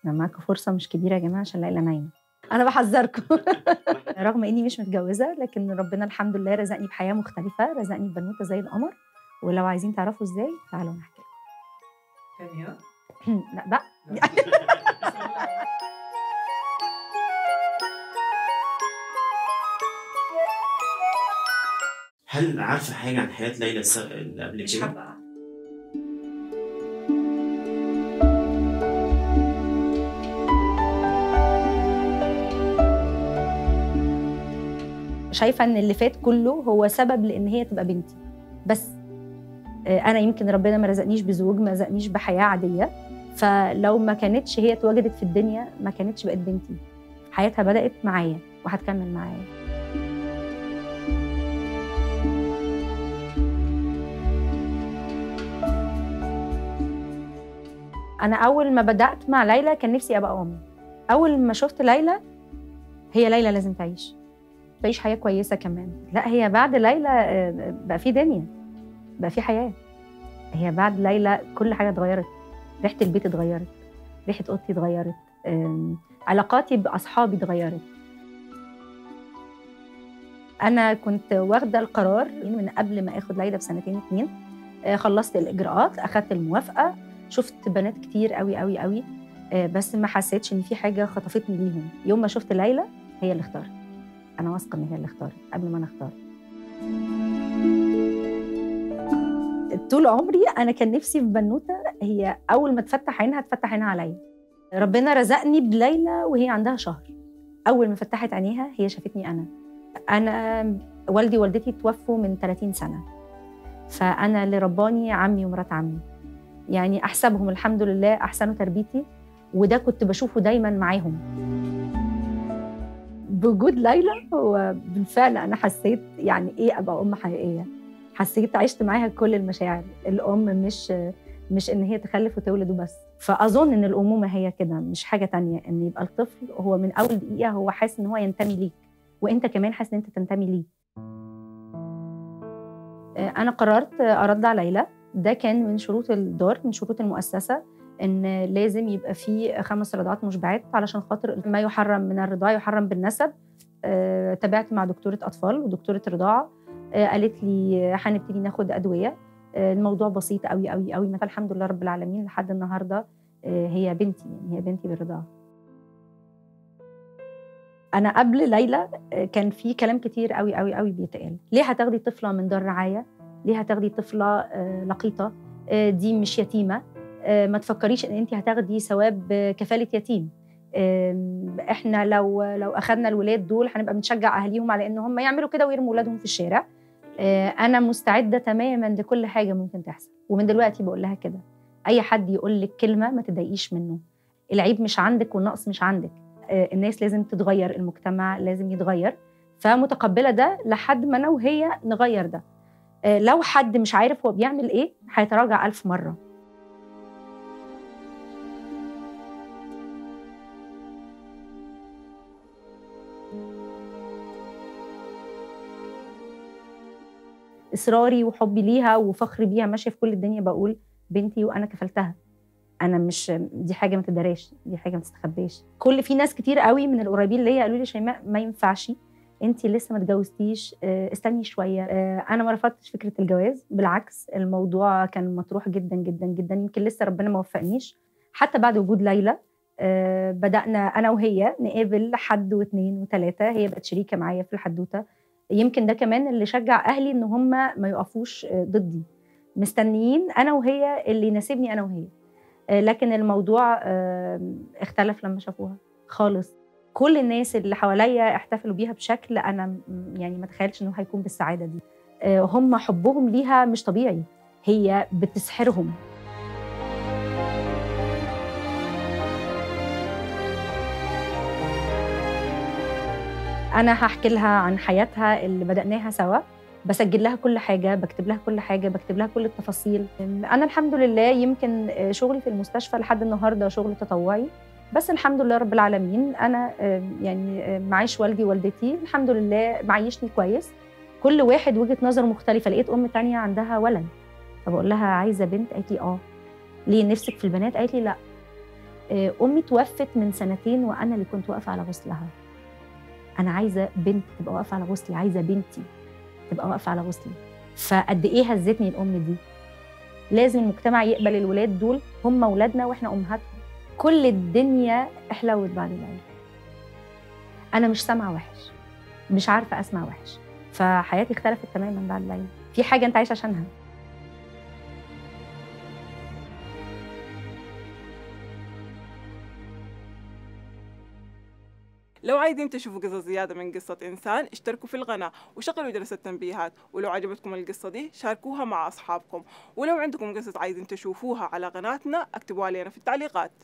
انا معاكم فرصه مش كبيره يا جماعه عشان ليلى نايمه انا بحذركم رغم اني مش متجوزه لكن ربنا الحمد لله رزقني بحياه مختلفه رزقني ببنوته زي القمر ولو عايزين تعرفوا ازاي تعالوا نحكي ثانية لكم لا بقى هل عارفه حاجه عن حياه ليلى الس- اللي قبل مش كده؟ حابة شايفه ان اللي فات كله هو سبب لان هي تبقى بنتي بس آه، انا يمكن ربنا ما رزقنيش بزوج ما رزقنيش بحياه عاديه فلو ما كانتش هي اتوجدت في الدنيا ما كانتش بقت بنتي حياتها بدات معايا وهتكمل معايا انا اول ما بدات مع ليلى كان نفسي ابقى ام اول ما شفت ليلى هي ليلى لازم تعيش تعيش حياه كويسه كمان لا هي بعد ليلى آه، بقى في دنيا بقى في حياه هي بعد ليلى كل حاجه اتغيرت ريحه البيت اتغيرت ريحه اوضتي اتغيرت آم، علاقاتي باصحابي اتغيرت انا كنت واخده القرار من قبل ما اخد ليلى بسنتين اتنين آه، خلصت الاجراءات اخدت الموافقه شفت بنات كتير قوي قوي قوي آه، بس ما حسيتش ان في حاجه خطفتني ليهم يوم ما شفت ليلى هي اللي اختارت انا واثقه ان هي اللي اختارت قبل ما انا اختار طول عمري انا كان نفسي في بنوته هي اول ما تفتح عينها تفتح عينها عليا ربنا رزقني بليلى وهي عندها شهر اول ما فتحت عينيها هي شافتني انا انا والدي ووالدتي توفوا من 30 سنه فانا اللي رباني عمي ومرات عمي يعني احسبهم الحمد لله احسنوا تربيتي وده كنت بشوفه دايما معاهم بوجود ليلى هو بالفعل انا حسيت يعني ايه ابقى ام حقيقيه حسيت عشت معاها كل المشاعر الام مش مش ان هي تخلف وتولد وبس فاظن ان الامومه هي كده مش حاجه تانية ان يبقى الطفل هو من اول دقيقه هو حاسس ان هو ينتمي ليك وانت كمان حاسس ان انت تنتمي ليه آه، انا قررت ارضع ليلى ده كان من شروط الدار من شروط المؤسسه ان لازم يبقى في خمس رضعات مشبعات علشان خاطر ما يحرم من الرضاعه يحرم بالنسب آه، تابعت مع دكتوره اطفال ودكتوره رضاعه آه، قالت لي هنبتدي ناخد ادويه آه، الموضوع بسيط قوي قوي قوي فالحمد لله رب العالمين لحد النهارده آه، هي بنتي يعني هي بنتي بالرضاعه انا قبل ليلى آه، كان في كلام كتير قوي قوي قوي بيتقال ليه هتاخدي طفله من دار رعايه ليه هتاخدي طفله آه، لقيطه آه، دي مش يتيمه آه، ما تفكريش ان انت هتاخدي ثواب آه، كفاله يتيم آم، احنا لو لو اخذنا الولاد دول هنبقى بنشجع اهاليهم على ان هم يعملوا كده ويرموا ولادهم في الشارع آه، انا مستعده تماما لكل حاجه ممكن تحصل ومن دلوقتي بقول لها كده اي حد يقول لك كلمه ما تضايقيش منه العيب مش عندك والنقص مش عندك آه، الناس لازم تتغير المجتمع لازم يتغير فمتقبله ده لحد ما انا وهي نغير ده آه، لو حد مش عارف هو بيعمل ايه هيتراجع ألف مره اصراري وحبي ليها وفخري بيها ماشيه في كل الدنيا بقول بنتي وانا كفلتها انا مش دي حاجه ما تداريش دي حاجه ما تستخباش كل في ناس كتير قوي من القريبين ليا قالوا لي شيماء ما ينفعش انت لسه ما اتجوزتيش آه، استني شويه آه، انا ما رفضتش فكره الجواز بالعكس الموضوع كان مطروح جدا جدا جدا يمكن لسه ربنا ما وفقنيش حتى بعد وجود ليلى آه، بدانا انا وهي نقابل حد واثنين وثلاثه هي بقت شريكه معايا في الحدوته يمكن ده كمان اللي شجع اهلي ان هم ما يقفوش آه، ضدي مستنيين انا وهي اللي يناسبني انا وهي آه، لكن الموضوع آه، اختلف لما شافوها خالص كل الناس اللي حواليا احتفلوا بيها بشكل انا م- يعني ما تخيلش انه هيكون بالسعاده دي آه، هم حبهم ليها مش طبيعي هي بتسحرهم انا هحكي لها عن حياتها اللي بدأناها سوا بسجل لها كل حاجه بكتب لها كل حاجه بكتب لها كل التفاصيل انا الحمد لله يمكن شغلي في المستشفى لحد النهارده شغل تطوعي بس الحمد لله رب العالمين انا يعني معيش والدي ووالدتي الحمد لله معيشني كويس كل واحد وجهه نظر مختلفه لقيت ام تانية عندها ولد فبقول لها عايزه بنت قالت لي اه ليه نفسك في البنات قالت لي لا آه، امي توفت من سنتين وانا اللي كنت واقفه على غسلها انا عايزه بنت تبقى واقفه على غسلي عايزه بنتي تبقى واقفه على غسلي فقد ايه هزتني الام دي لازم المجتمع يقبل الولاد دول هم اولادنا واحنا امهاتهم كل الدنيا احلوت بعد العيد انا مش سامعه وحش مش عارفه اسمع وحش فحياتي اختلفت تماما بعد العيد في حاجه انت عايش عشانها لو عايزين تشوفوا قصص زيادة من قصة إنسان اشتركوا في القناة وشغلوا جرس التنبيهات ولو عجبتكم القصة دي شاركوها مع أصحابكم ولو عندكم قصص عايزين تشوفوها على قناتنا اكتبوها لنا في التعليقات